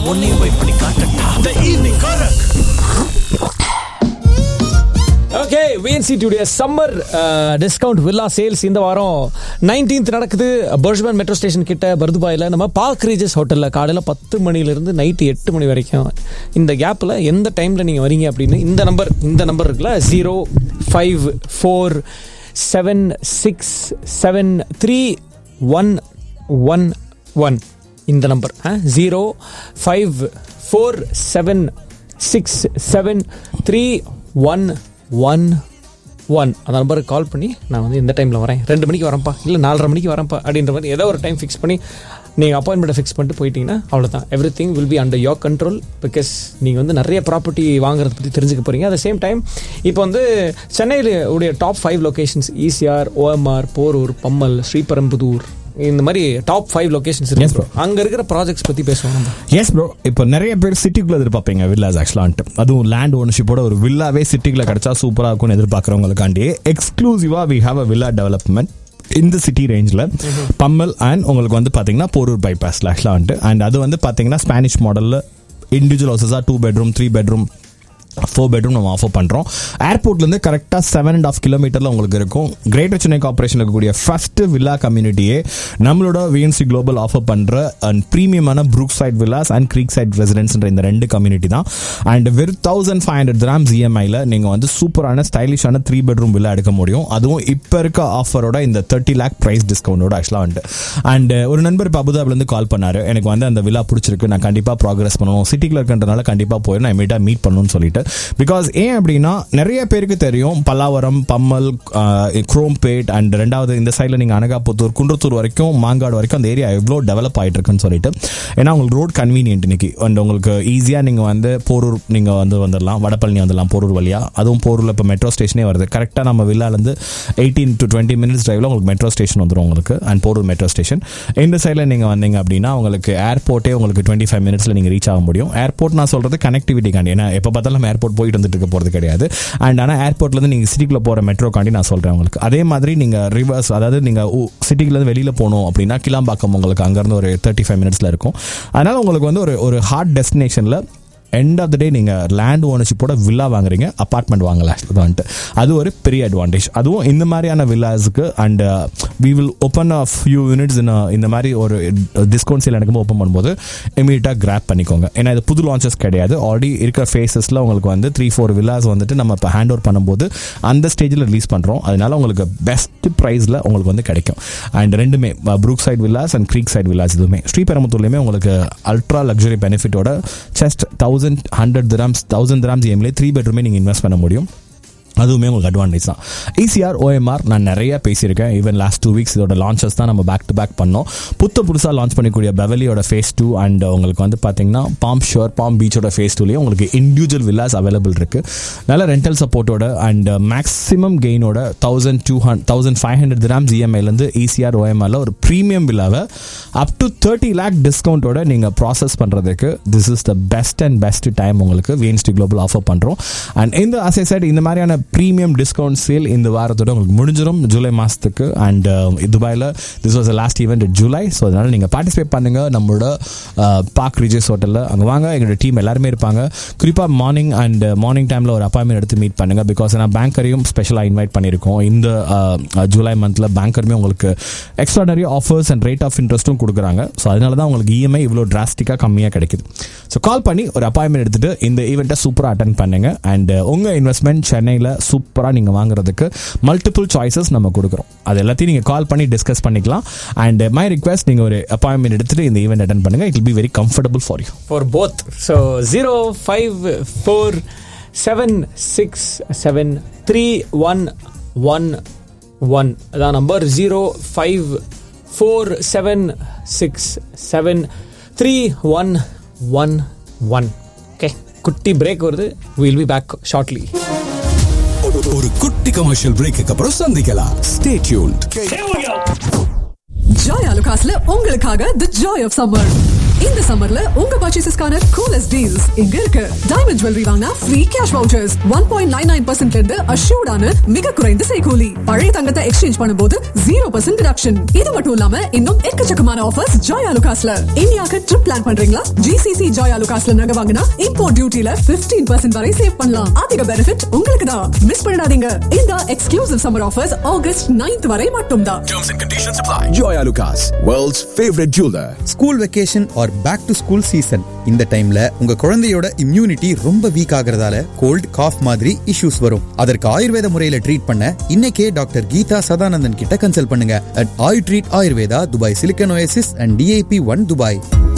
உன்னையும் போய் பண்ணி காட்டட்டா த ஈவினிங் காரக் ஓகே விஎன்சி டுடைய சம்மர் டிஸ்கவுண்ட் வில்லா சேல்ஸ் இந்த வாரம் நைன்டீன்த் நடக்குது பர்ஷ்மன் மெட்ரோ ஸ்டேஷன் கிட்ட பர்துபாயில் நம்ம பார்க் ரீஜஸ் ஹோட்டலில் காலையில் பத்து மணிலேருந்து நைட்டு எட்டு மணி வரைக்கும் இந்த கேப்பில் எந்த டைமில் நீங்கள் வரீங்க அப்படின்னு இந்த நம்பர் இந்த நம்பர் இருக்குல்ல zero five four seven six seven three one one one இந்த number zero five four seven six seven three one one one அந்த நம்பருக்கு கால் பண்ணி நான் வந்து இந்த டைமில் வரேன் ரெண்டு மணிக்கு வரேன்ப்பா இல்லை நாலரை மணிக்கு வரேன்ப்பா அப்படின்ற மாதிரி ஏதோ ஒரு டைம் ஃபிக்ஸ் பண்ணி நீங்கள் அப்பாயின்மெண்ட்டை ஃபிக்ஸ் பண்ணிட்டு போயிட்டீங்கன்னா அவ்வளோதான் everything will be under your control because நீங்கள் வந்து நிறைய ப்ராப்பர்ட்டி வாங்குறத பற்றி தெரிஞ்சுக்க போகிறீங்க அட் சேம் டைம் இப்போ வந்து சென்னையில் உடைய top five locations ECR OMR Porur Pammal Sriperumbudur இந்த மாதிரி டாப் ஃபைவ் லொகேஷன்ஸ் Yes, இருக்கு bro. அங்கே இருக்கிற ப்ராஜெக்ட்ஸ் பற்றி பேசுவோம் நம்ம எஸ் ப்ரோ இப்போ நிறைய பேர் சிட்டிக்குள்ள எதிர்பார்ப்பீங்க வில்லாஸ் ஆக்சுவலான்ட்டு அதுவும் லேண்ட் ஓனர்ஷிப்போட ஒரு வில்லாவே சிட்டிக்குள்ள கிடைச்சா சூப்பராக இருக்கும்னு எதிர்பார்க்குறவங்களுக்காண்டி எக்ஸ்க்ளூசிவா we have a villa development இந்த சிட்டி ரேஞ்சில் பம்மல் அண்ட் உங்களுக்கு வந்து பார்த்தீங்கன்னா போரூர் பைபாஸ்ல ஆக்சுவலாக வந்துட்டு அண்ட் அது வந்து பார்த்தீங்கன்னா ஸ்பானிஷ் மாடலில் individual ஹவுசஸாக two bedroom three bedroom four bedroom நம்ம ஆஃபர் பண்ணுறோம் ஏர்போர்ட்லேருந்து கரெக்டாக செவன் அண்ட் ஆஃப் கிலோமீட்டரில் உங்களுக்கு இருக்கும் கிரேட்டர் சென்னை கார்பரேஷன் இருக்கக்கூடிய ஃபர்ஸ்ட் வில்லா கம்யூனிட்டியே நம்மளோட விஎன்சி குளோபல் ஆஃபர் பண்ணுற and ப்ரீமியமான Brook side villas and Creek side ரெசிடென்ஸ்ன்ற இந்த ரெண்டு கம்யூனிட்டி தான் அண்ட் வெறும் தௌசண்ட் ஃபைவ் ஹண்ட்ரட் கிராம்ஸ் இஎம்ஐயில் நீங்கள் வந்து சூப்பரான ஸ்டைலிஷான த்ரீ பெட்ரூம் வில்லா எடுக்க முடியும் அதுவும் இப்போ இருக்க ஆஃபரோட இந்த தேர்ட்டி லேக் ப்ரைஸ் டிஸ்கவுண்டோட ஆக்சுவலாக வந்துட்டு அண்ட் ஒரு நண்பர் இப்போ அபுதாபிலேருந்து கால் பண்ணாரு எனக்கு வந்து அந்த வில்லா பிடிச்சிருக்கு நான் கண்டிப்பாக ப்ராக்ரஸ் பண்ணணும் சிட்டிக்குள்ள இருக்கன்றனால கண்டிப்பாக போயிடும் நான் இமீடியாக மீட் பண்ணணும்னு சொல்லிட்டு பிகாஸ் ஏன் அப்படின்னா நிறைய பேருக்கு தெரியும் பல்லாவரம் பம்மல் குரோம்பேட் அண்ட் ரெண்டாவது இந்த சைடில் நீங்கள் அனகாபுத்தூர் குன்றத்தூர் வரைக்கும் மாங்காடு வரைக்கும் அந்த ஏரியா எவ்வளோ டெவலப் ஆகிட்டு இருக்குன்னு சொல்லிட்டு ஏன்னா உங்களுக்கு ரோட் கன்வீனியன்ட் இன்னைக்கு அண்ட் உங்களுக்கு ஈஸியாக நீங்கள் வந்து போரூர் நீங்கள் வந்து வந்துடலாம் வடபழனி வந்துடலாம் போரூர் வழியாக அதுவும் போரூரில் இப்போ மெட்ரோ ஸ்டேஷனே வருது கரெக்டாக நம்ம வில்லாலேருந்து எயிட்டீன் டு டுவெண்ட்டி மினிட்ஸ் டிரைவில் உங்களுக்கு மெட்ரோ ஸ்டேஷன் வந்துடும் உங்களுக்கு அண்ட் போரூர் மெட்ரோ ஸ்டேஷன் இந்த சைடில் நீங்கள் வந்தீங்க அப்படின்னா உங்களுக்கு ஏர்போர்ட்டே உங்களுக்கு டுவெண்ட்டி ஃபைவ் மினிட்ஸில் நீங்கள் ரீச் ஆக முடியும் ஏர்போர்ட் நான் சொல்கிறது கனெக்டிவிட்டி காண்டி ஏன்னா எப்போ பார்த்தாலும் நம்ம ஏர்போர்ட் போயிட்டு வந்துட்டு இருக்க போகிறது கிடையாது அண்ட் ஆனால் ஏர்போர்ட்லேருந்து நீங்கள் சிட்டிக்குள்ளே போகிற மெட்ரோ காண்டி நான் சொல்கிறேன் உங்களுக்கு அதே மாதிரி நீங்கள் ரிவர்ஸ் அதாவது நீங்கள் சிட்டிக்குலேருந்து வெளியில் போகணும் அப்படின்னா கிளாம்பாக்கம் உங்களுக்கு அங்கேருந்து ஒரு தேர்ட்டி ஃபைவ் மினிட்ஸில் இருக்கும் அதனால் உங்களுக்கு வந்து ஒரு ஒரு ஹார்ட் டெஸ்டினேஷனில் எண்ட் ஆஃப் த டே நீங்கள் லேண்ட் ஓனர்ஷிப்போட வில்லா வாங்குறீங்க அப்பார்ட்மெண்ட் வாங்கல வந்துட்டு அது ஒரு பெரிய அட்வான்டேஜ் அதுவும் இந்த மாதிரியான வில்லாஸுக்கு and we will open a few units இந்த மாதிரி ஒரு டிஸ்கவுண்ட் சேல் எனக்கு ஓப்பன் பண்ணும்போது இமீடியட்டாக கிராப் பண்ணிக்கோங்க ஏன்னா இது புது லான்ச்சஸ் கிடையாது ஆல்ரெடி இருக்கிற ஃபேஸஸில் உங்களுக்கு வந்து த்ரீ ஃபோர் வில்லாஸ் வந்துட்டு நம்ம இப்போ ஹேண்ட் ஓவர் பண்ணும்போது அந்த ஸ்டேஜில் ரிலீஸ் பண்ணுறோம் அதனால உங்களுக்கு பெஸ்ட் ப்ரைஸில் உங்களுக்கு வந்து கிடைக்கும் அண்ட் ரெண்டுமே Brook side villas and Creek side villas இதுவுமே ஸ்ரீபெரும்புத்தூர்லையுமே உங்களுக்கு அல்ட்ரா லக்ஸரி பெனிஃபிட்டோட just thousand hundred dirhams thousand dirhams இஎம்லே த்ரீ பெட்ரூமே நீங்கள் இன்வெஸ்ட் பண்ண முடியும் அதுவுமே உங்களுக்கு அட்வான்டேஜ் தான் ஈசிஆர் ஓஎம்ஆர் நான் நிறைய பேசியிருக்கேன் ஈவன் லாஸ்ட் டூ வீக்ஸ் இதோட லான்ச்சஸ் தான் நம்ம பேக் டு பேக் பண்ணோம் புத்த புதுசாக லான்ச் பண்ணக்கூடிய பெவலியோட ஃபேஸ் டூ அண்ட் உங்களுக்கு வந்து பார்த்தீங்கன்னா பாம் ஷோர் பாம் பீச்சோட ஃபேஸ் டூலேயும் உங்களுக்கு இண்டிவிஜுவல் வில்லாஸ் அவைலபிள் இருக்கு நல்ல ரெண்டல் சப்போர்ட்டோட அண்ட் மேக்ஸிமம் கெயினோட thousand two hundred thousand five hundred grams இஎம்ஐலேருந்து ஈசிஆர் ஓஎம்ஆரில் ஒரு ப்ரீமியம் வில்லாவை அப் டு தேர்ட்டி லேக் டிஸ்கவுண்ட்டோட நீங்கள் ப்ராசஸ் பண்ணுறதுக்கு this is the best and best time உங்களுக்கு விஎன்ஸ்டி குளோபல் ஆஃபர் பண்ணுறோம் அண்ட் இந்த அசை சைட் இந்த மாதிரியான ப்ரீமியம் டிஸ்கவுண்ட் சேல் இந்த வாரத்தோட உங்களுக்கு முடிஞ்சிடும் ஜூலை மாதத்துக்கு அண்ட் துபாயில் this was last event July so அதனால் நீங்கள் பார்ட்டிசிபேட் பண்ணுங்கள் நம்மளோட பார்க் ரிஜஸ் ஹோட்டலில் அங்கே வாங்க எங்களோட டீம் எல்லாருமே இருப்பாங்க குறிப்பாக மார்னிங் அண்ட் மார்னிங் டைமில் ஒரு அப்பாயின்மெண்ட் எடுத்து மீட் பண்ணுங்கள் பிகாஸ் நான் பேங்கரையும் ஸ்பெஷலாக இன்வைட் பண்ணியிருக்கோம் இந்த ஜூலை மந்தில் பேங்கருமே உங்களுக்கு extraordinary offers and rate of இன்ட்ரெஸ்ட்டும் கொடுக்குறாங்க ஸோ அதனால தான் உங்களுக்கு இஎம்ஐ இவ்வளோ டிராஸ்டிக்காக கம்மியாக கிடைக்குது ஸோ கால் பண்ணி ஒரு அப்பாயின்மெண்ட் எடுத்துகிட்டு இந்த ஈவெண்ட்டை சூப்பராக அட்டன் பண்ணுங்க அண்ட் உங்கள் இன்வெஸ்ட்மெண்ட் சென்னையில் சூப்பராக நீங்கள் வாங்குறதுக்கு மல்டிபிள் சாய்ஸஸ் நம்ம கொடுக்குறோம் அது எல்லாத்தையும் நீங்கள் கால் பண்ணி டிஸ்கஸ் பண்ணிக்கலாம் அண்ட் மை ரிக்வெஸ்ட் நீங்கள் ஒரு அப்பாயின்மெண்ட் எடுத்துகிட்டு இந்த ஈவெண்ட் அட்டன் பண்ணுங்கள் it will be very comfortable for you for both so zero five four seven six seven three one one one அதான் number zero five four seven six seven three one one one okay குட்டி break வருது will be back shortly ஒரு குட்டி commercial brake அப்புறம் சந்திக்கலாம் stay tuned Joy அலுகாஸ்ல உங்களுக்காக தி Joy of summer இந்த சம்மர்ல உங்க பர்ச்சேசஸ்க்கான கூலஸ்ட் டீல்ஸ் இங்க இருக்கு டைமண்ட் ஜுவல்லரி வாங்கினா free cash vouchers one point nine nine பர்சன்ட்ல இருந்து அஷ்யூர்டான மிக குறைந்த செய்கூலி பழைய தங்கத்தை எக்ஸ்சேஞ்ச் பண்ணும்போது ஜீரோ பர்சன்ட் டிடக்ஷன் இது மட்டும் இல்லாம இன்னும் எக்கச்சக்கமான ஆஃபர்ஸ் ஜாய் ஆலுகாஸ்ல இந்தியாவுக்கு ட்ரிப் பிளான் பண்றீங்களா ஜிசிசி ஜாய் ஆலுகாஸ்ல நகை வாங்கினா இம்போர்ட் டியூட்டில 15% பர்சன்ட் வரை சேவ் பண்ணலாம் அதிக பெனிஃபிட் உங்களுக்கு தான் மிஸ் பண்ணிடாதீங்க இந்த exclusive summer offers August 9th வரை மட்டும்தான் Terms and conditions apply. Joy Lucas, world's favorite jeweler. School vacation or back to school season இந்த டைம்ல உங்க குழந்தையோட இம்யூனிட்டி ரொம்ப வீக் ஆகுறதால கோல்ட் காஃப் மாதிரி இஷ்யூஸ் வரும் அதற்கு ஆயுர்வேத முறையில ட்ரீட் பண்ண இன்னைக்கே டாக்டர் கீதா சதானந்தன் கிட்ட கன்சல்ட் பண்ணுங்க at Ayu treat Ayurveda Dubai silicon oasis and DIP one Dubai